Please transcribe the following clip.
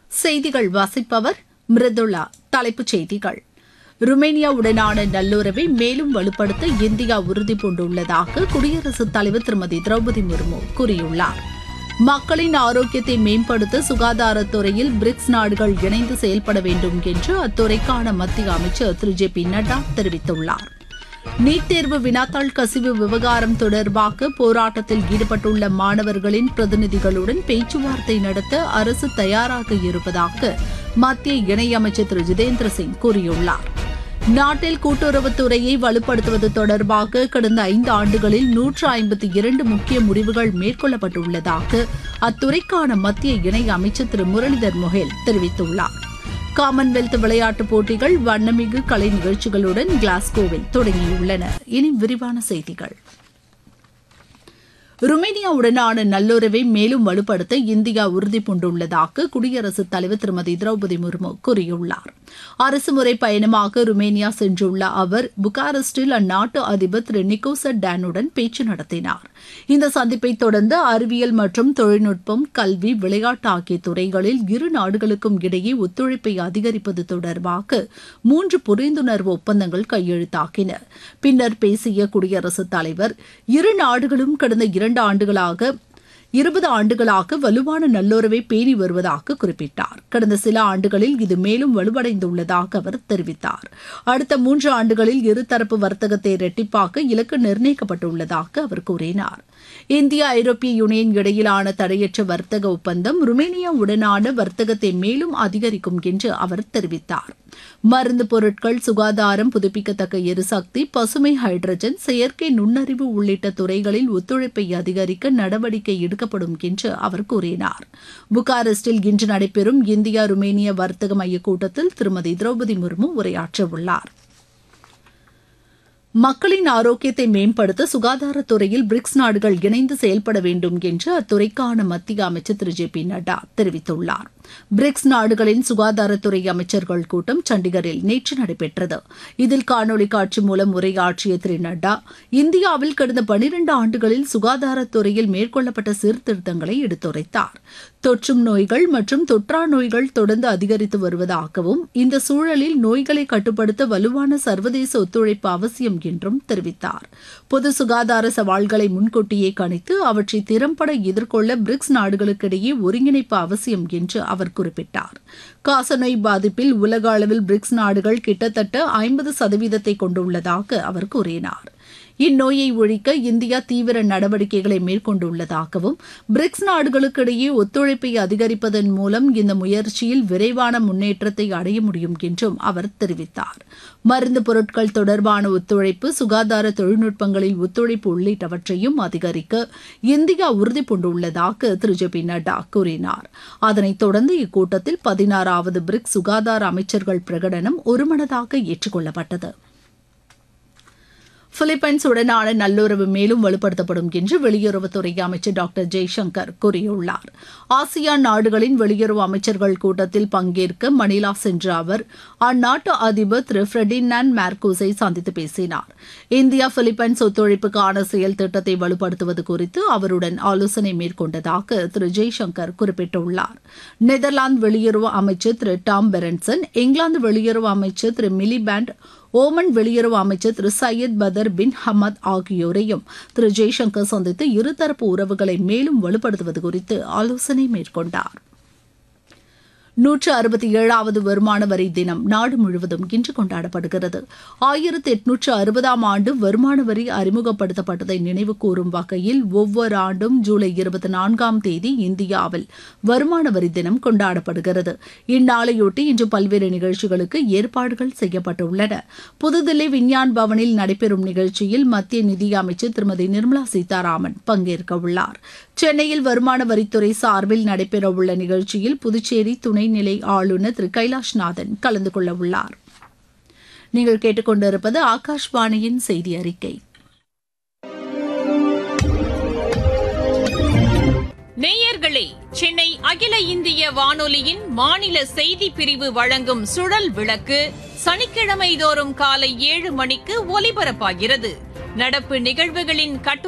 செய்திகள் வாசிப்பவர் மிருதுளா தலைப்புச் செய்திகள் ருமேனியாவுடனான நல்லுறவை மேலும் வலுப்படுத்த இந்தியா உறுதி பூண்டுள்ளதாக குடியரசுத் தலைவர் திருமதி திரௌபதி முர்மு கூறியுள்ளார் மக்களின் ஆரோக்கியத்தை மேம்படுத்த சுகாதாரத்துறையில் பிரிக்ஸ் நாடுகள் இணைந்து செயல்பட வேண்டும் என்று அத்துறைக்கான மத்திய அமைச்சர் திரு ஜே பி நட்டா தெரிவித்துள்ளார் நீட் தேர்வு வினாத்தாள் கசிவு விவகாரம் தொடர்பாக போராட்டத்தில் ஈடுபட்டுள்ள மாணவர்களின் பிரதிநிதிகளுடன் பேச்சுவார்த்தை நடத்த அரசு தயாராக இருப்பதாக மத்திய இணையமைச்சர் திரு ஜிதேந்திர சிங் கூறியுள்ளார் நாட்டில் கூட்டுறவுத்துறையை வலுப்படுத்துவது தொடர்பாக கடந்த ஐந்து ஆண்டுகளில் நூற்று ஐம்பத்தி இரண்டு முக்கிய முடிவுகள் மேற்கொள்ளப்பட்டுள்ளதாக அத்துறைக்கான மத்திய இணை அமைச்சர் திரு முரளிதர் மொஹேல் தெரிவித்துள்ளார் காமன்வெல்த் விளையாட்டுப் போட்டிகள் வண்ணமிகு கலை நிகழ்ச்சிகளுடன் கிளாஸ்கோவில் தொடங்கியுள்ளன இனி விரிவான செய்திகள் ருமேனியாவுடனான நல்லுறவை மேலும் வலுப்படுத்த இந்தியா உறுதி பூண்டுள்ளதாக குடியரசுத் தலைவர் திருமதி திரௌபதி முர்மு கூறியுள்ளார் அரசுமுறை பயணமாக ருமேனியா சென்றுள்ள அவர் புகாரெஸ்டில் அந்நாட்டு அதிபர் திரு நிக்கோசர் டேனுடன் பேச்சு நடத்தினார் இந்த சந்திப்பை தொடர்ந்து அறிவியல் மற்றும் தொழில்நுட்பம் கல்வி விளையாட்டு ஆகிய துறைகளில் இரு நாடுகளுக்கும் இடையே ஒத்துழைப்பை அதிகரிப்பது தொடர்பாக மூன்று புரிந்துணர்வு ஒப்பந்தங்கள் கையெழுத்தாகின பின்னர் பேசிய குடியரசுத் தலைவர் இரு நாடுகளும் கடந்த இரண்டு ஆண்டுகளாக இருபது ஆண்டுகளாக வலுவான நல்லுறவை பேணி வருவதாக குறிப்பிட்டார் கடந்த சில ஆண்டுகளில் இது மேலும் வலுவடைந்துள்ளதாக அவர் தெரிவித்தார் அடுத்த மூன்று ஆண்டுகளில் இருதரப்பு வர்த்தகத்தை இரட்டிப்பாக்க இலக்கு நிர்ணயிக்கப்பட்டுள்ளதாக அவர் கூறினார் இந்தியா ஐரோப்பிய யூனியன் இடையிலான தடையற்ற வர்த்தக ஒப்பந்தம் ருமேனியாவுடனான வர்த்தகத்தை மேலும் அதிகரிக்கும் என்று அவர் தெரிவித்தார் மருந்து பொருட்கள் சுகாதாரம் புதுப்பிக்கத்தக்க எரிசக்தி பசுமை ஹைட்ரஜன் செயற்கை நுண்ணறிவு உள்ளிட்ட துறைகளில் ஒத்துழைப்பை அதிகரிக்க நடவடிக்கை எடுக்கப்படும் என்று அவர் கூறினார் புகாரெஸ்டில் இன்று நடைபெறும் இந்தியா ருமேனிய வர்த்தக மைய கூட்டத்தில் திருமதி திரௌபதி முர்மு உரையாற்றவுள்ளார் மக்களின் ஆரோக்கியத்தை மேம்படுத்த சுகாதாரத்துறையில் பிரிக்ஸ் நாடுகள் இணைந்து செயல்பட வேண்டும் என்று அத்துறைக்கான மத்திய அமைச்சர் திரு ஜே பி நட்டா தெரிவித்துள்ளார் பிரிக்ஸ் நாடுகளின் சுகாதாரத்துறை அமைச்சர்கள் கூட்டம் சண்டிகரில் நேற்று நடைபெற்றது இதில் காணொலி காட்சி மூலம் உரையாற்றிய திரு நட்டா இந்தியாவில் கடந்த பனிரண்டு ஆண்டுகளில் சுகாதாரத்துறையில் மேற்கொள்ளப்பட்ட சீர்திருத்தங்களை எடுத்துரைத்தார் தொற்றும் நோய்கள் மற்றும் தொற்றா நோய்கள் தொடர்ந்து அதிகரித்து வருவதாகவும் இந்த சூழலில் நோய்களை கட்டுப்படுத்த வலுவான சர்வதேச ஒத்துழைப்பு அவசியம் என்றும் தெரிவித்தார் பொது சுகாதார சவால்களை முன்கூட்டியே கணித்து அவற்றை திறம்பட எதிர்கொள்ள பிரிக்ஸ் நாடுகளுக்கிடையே ஒருங்கிணைப்பு அவசியம் என்று அவர் குறிப்பிட்டார் காசநோய் பாதிப்பில் உலக அளவில் பிரிக்ஸ் நாடுகள் கிட்டத்தட்ட ஐம்பது சதவீதத்தை கொண்டுள்ளதாக அவர் கூறினார் இந்நோயை ஒழிக்க இந்தியா தீவிர நடவடிக்கைகளை மேற்கொண்டுள்ளதாகவும் பிரிக்ஸ் நாடுகளுக்கிடையே ஒத்துழைப்பை அதிகரிப்பதன் மூலம் இந்த முயற்சியில் விரைவான முன்னேற்றத்தை அடைய முடியும் என்றும் அவர் தெரிவித்தார் மருந்து பொருட்கள் தொடர்பான ஒத்துழைப்பு சுகாதார தொழில்நுட்பங்களில் ஒத்துழைப்பு உள்ளிட்டவற்றையும் அதிகரிக்க இந்தியா உறுதி பூண்டுள்ளதாக திரு ஜே பி நட்டா கூறினார் அதனைத் தொடர்ந்து இக்கூட்டத்தில் பதினாறாவது பிரிக்ஸ் சுகாதார அமைச்சர்கள் பிரகடனம் ஒருமனதாக ஏற்றுக்கொள்ளப்பட்டது பிலிப்பைன்ஸ் உடனான நல்லுறவு மேலும் வலுப்படுத்தப்படும் என்று வெளியுறவுத்துறை அமைச்சர் டாக்டர் ஜெய்சங்கர் கூறியுள்ளார் ஆசியான் நாடுகளின் வெளியுறவு அமைச்சர்கள் கூட்டத்தில் பங்கேற்க மணிலா சென்ற அவர் அந்நாட்டு அதிபர் திரு ஃபிரெடினான் மார்கோஸை சந்தித்து பேசினார் இந்தியா பிலிப்பைன்ஸ் ஒத்துழைப்புக்கான செயல் திட்டத்தை வலுப்படுத்துவது குறித்து அவருடன் ஆலோசனை மேற்கொண்டதாக திரு ஜெய்சங்கர் குறிப்பிட்டுள்ளார் நெதர்லாந்து வெளியுறவு அமைச்சர் திரு டாம் பெரன்சன் இங்கிலாந்து வெளியுறவு அமைச்சர் திரு மிலிபேண்ட் ஓமன் வெளியுறவு அமைச்சர் திரு சையத் பதர் பின் ஹமத் ஆகியோரையும் திரு ஜெய்சங்கர் சந்தித்து இருதரப்பு உறவுகளை மேலும் வலுப்படுத்துவது குறித்து ஆலோசனை மேற்கொண்டார் நூற்று அறுபத்தி ஏழாவது வருமான வரி தினம் நாடு முழுவதும் இன்று கொண்டாடப்படுகிறது ஆயிரத்தி எட்நூற்று அறுபதாம் ஆண்டு வருமான வரி அறிமுகப்படுத்தப்பட்டதை நினைவு கூறும் வகையில் ஒவ்வொரு ஆண்டும் ஜூலை இருபத்தி நான்காம் தேதி இந்தியாவில் வருமான வரி தினம் கொண்டாடப்படுகிறது இந்நாளையொட்டி இன்று பல்வேறு நிகழ்ச்சிகளுக்கு ஏற்பாடுகள் செய்யப்பட்டுள்ளன புதுதில்லி விஞ்ஞான் பவனில் நடைபெறும் நிகழ்ச்சியில் மத்திய நிதியமைச்சர் திருமதி நிர்மலா சீதாராமன் பங்கேற்க உள்ளார் சென்னையில் வருமான வரித்துறை சார்பில் நடைபெறவுள்ள நிகழ்ச்சியில் புதுச்சேரி துணைநிலை ஆளுநர் திரு கைலாஷ்நாதன் கலந்து கொள்ள உள்ளார் நீங்கள் கேட்டுக்கொண்டிருப்பது ஆகாஷ்வாணியின் செய்தி அறிக்கை நேயர்களே சென்னை அகில இந்திய வானொலியின் மாநில செய்தி பிரிவு வழங்கும் சுழல் விளக்கு சனிக்கிழமை தோறும் காலை ஏழு மணிக்கு ஒலிபரப்பாகிறது நடப்பு நிகழ்வுகளின் கட்டு